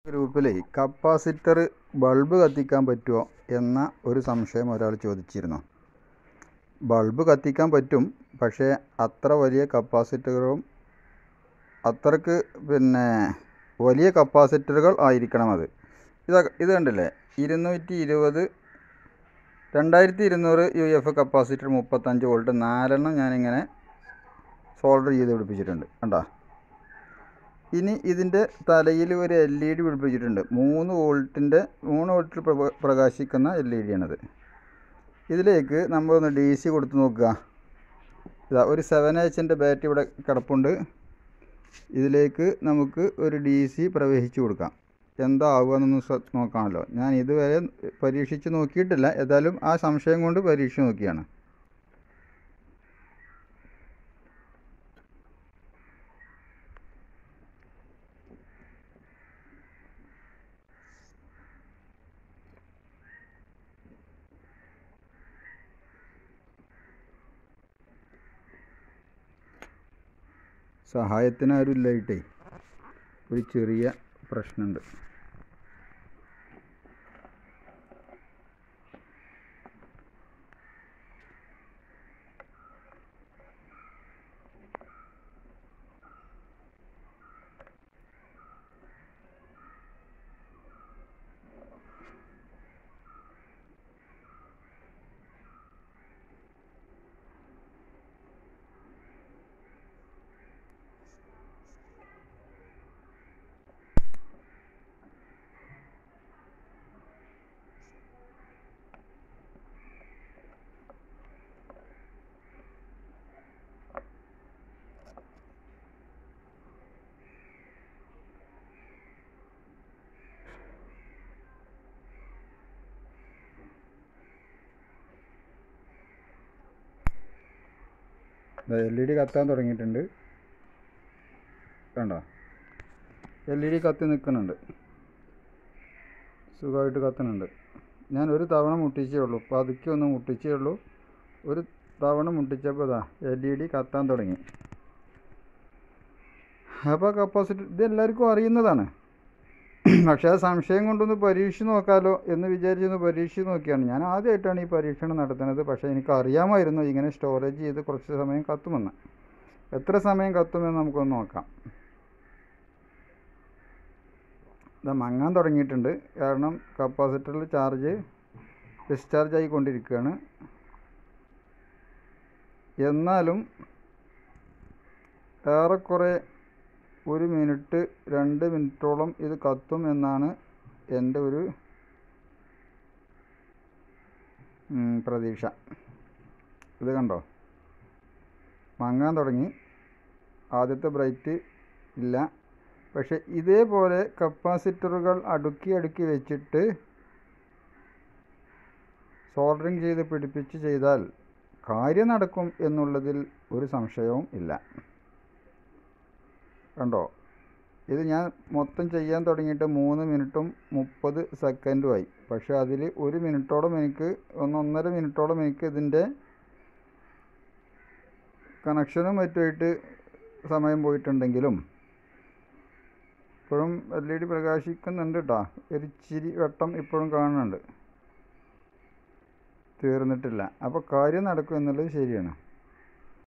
ഗ്രൂപ്പിലെ capacitor bulb കത്തിക്കാൻ പറ്റുമോ എന്ന ഒരു സംശയം ഒരാൾ ചോദിച്ചിരുന്നു ബൾബ് കത്തിക്കാൻ പറ്റും പക്ഷേ അത്ര വലിയ കപ്പാസിറ്ററും അത്രക്ക് പിന്നെ വലിയ കപ്പാസിറ്ററുകൾ ആയിരിക്കണം അത് ഇത് ഇത് കണ്ടില്ലേ ഇരുന്നൂറ്റി ഇരുപത് രണ്ടായിരത്തി ഇരുന്നൂറ് യു എഫ് കപ്പാസിറ്റർ മുപ്പത്തഞ്ച് വോൾട്ട് നാലെണ്ണം ഞാനിങ്ങനെ സോൾഡർ ചെയ്ത് പിടിപ്പിച്ചിട്ടുണ്ട് കണ്ടോ ഇനി ഇതിൻ്റെ തലയിൽ ഒരു എൽ ഇ ഡി പിടിപ്പിച്ചിട്ടുണ്ട് മൂന്ന് വോൾട്ടിൻ്റെ മൂന്ന് വോൾട്ടിൽ പ്രഭ- പ്രകാശിക്കുന്ന എൽ ഇ ഡി ആണത് ഇതിലേക്ക് നമ്മളൊന്ന് ഡി സി കൊടുത്ത് നോക്കുക ഇതാ ഒരു സെവൻ എച്ചിൻ്റെ ബാറ്ററി ഇവിടെ കിടപ്പുണ്ട് ഇതിലേക്ക് നമുക്ക് ഒരു ഡി സി പ്രവേശിച്ച് കൊടുക്കാം എന്താ ആവുകയെന്നൊന്ന് ശ്ര- നോക്കാമല്ലോ ഞാൻ ഇതുവരെ പരീക്ഷിച്ച് നോക്കിയിട്ടില്ല ഏതായാലും ആ സംശയം കൊണ്ട് പരീക്ഷിച്ച് നോക്കിയാണ് സഹായത്തിന് ആരും ഇല്ലായിട്ടേ ഒരു ചെറിയ പ്രശ്നമുണ്ട് എൽ ഇ ഡി കത്താൻ തുടങ്ങിയിട്ടുണ്ട് കണ്ടോ എൽ ഇ ഡി കത്തി നിൽക്കുന്നുണ്ട് സുഖമായിട്ട് കത്തുന്നുണ്ട് ഞാൻ ഒരു തവണ മുട്ടിച്ചേ ഉള്ളൂ പതുക്കെ ഒന്ന് മുട്ടിച്ചേ ഉള്ളൂ ഒരു തവണ മുട്ടിച്ചപ്പോൾ ഇതാ എൽ ഇ ഡി കത്താൻ തുടങ്ങി അപ്പോൾ കപ്പാസിറ്റി ഇത് എല്ലാവർക്കും അറിയുന്നതാണ് പക്ഷേ ആ സംശയം കൊണ്ടൊന്ന് പരീക്ഷിച്ച് നോക്കാമല്ലോ എന്ന് വിചാരിച്ചൊന്ന് പരീക്ഷിച്ച് നോക്കിയാണ് ഞാൻ ആദ്യമായിട്ടാണ് ഈ പരീക്ഷണം നടത്തുന്നത് പക്ഷേ എനിക്ക് അറിയാമായിരുന്നു ഇങ്ങനെ സ്റ്റോറേജ് ചെയ്ത് കുറച്ച് സമയം കത്തുമെന്ന് എത്ര സമയം കത്തുമെന്ന് നമുക്കൊന്ന് നോക്കാം ഇത് മങ്ങാൻ തുടങ്ങിയിട്ടുണ്ട് കാരണം കപ്പാസിറ്ററിൽ ചാർജ് ഡിസ്ചാർജ് ആയിക്കൊണ്ടിരിക്കുകയാണ് എന്നാലും ഏറെക്കുറെ ഒരു മിനിറ്റ് രണ്ട് മിനിറ്റോളം ഇത് കത്തും എന്നാണ് എൻ്റെ ഒരു ഉം, പ്രതീക്ഷ ഇത് കണ്ടോ മങ്ങാൻ തുടങ്ങി ആദ്യത്തെ ബ്രൈറ്റ് ഇല്ല പക്ഷെ ഇതേപോലെ കപ്പാസിറ്ററുകൾ അടുക്കി അടുക്കി വെച്ചിട്ട് സോൾഡറിങ് ചെയ്ത് പിടിപ്പിച്ച് ചെയ്താൽ കാര്യം നടക്കും എന്നുള്ളതിൽ ഒരു സംശയവും ഇല്ല കണ്ടോ ഇത് ഞാൻ മൊത്തം ചെയ്യാൻ തുടങ്ങിയിട്ട് മൂന്ന് മിനിറ്റും മുപ്പത് സെക്കൻഡുമായി പക്ഷെ അതിൽ ഒരു മിനിറ്റോളം എനിക്ക് ഒന്നൊന്നര മിനിറ്റോളം എനിക്ക് ഇതിൻ്റെ കണക്ഷനും മറ്റുമായിട്ട് സമയം പോയിട്ടുണ്ടെങ്കിലും ഇപ്പോഴും എൽ ഇ ഡി പ്രകാശിക്കുന്നുണ്ട് കേട്ടോ ഒരു ഇച്ചിരി വെട്ടം ഇപ്പോഴും കാണുന്നുണ്ട് തീർന്നിട്ടില്ല അപ്പോൾ കാര്യം നടക്കും എന്നുള്ളത് ശരിയാണ്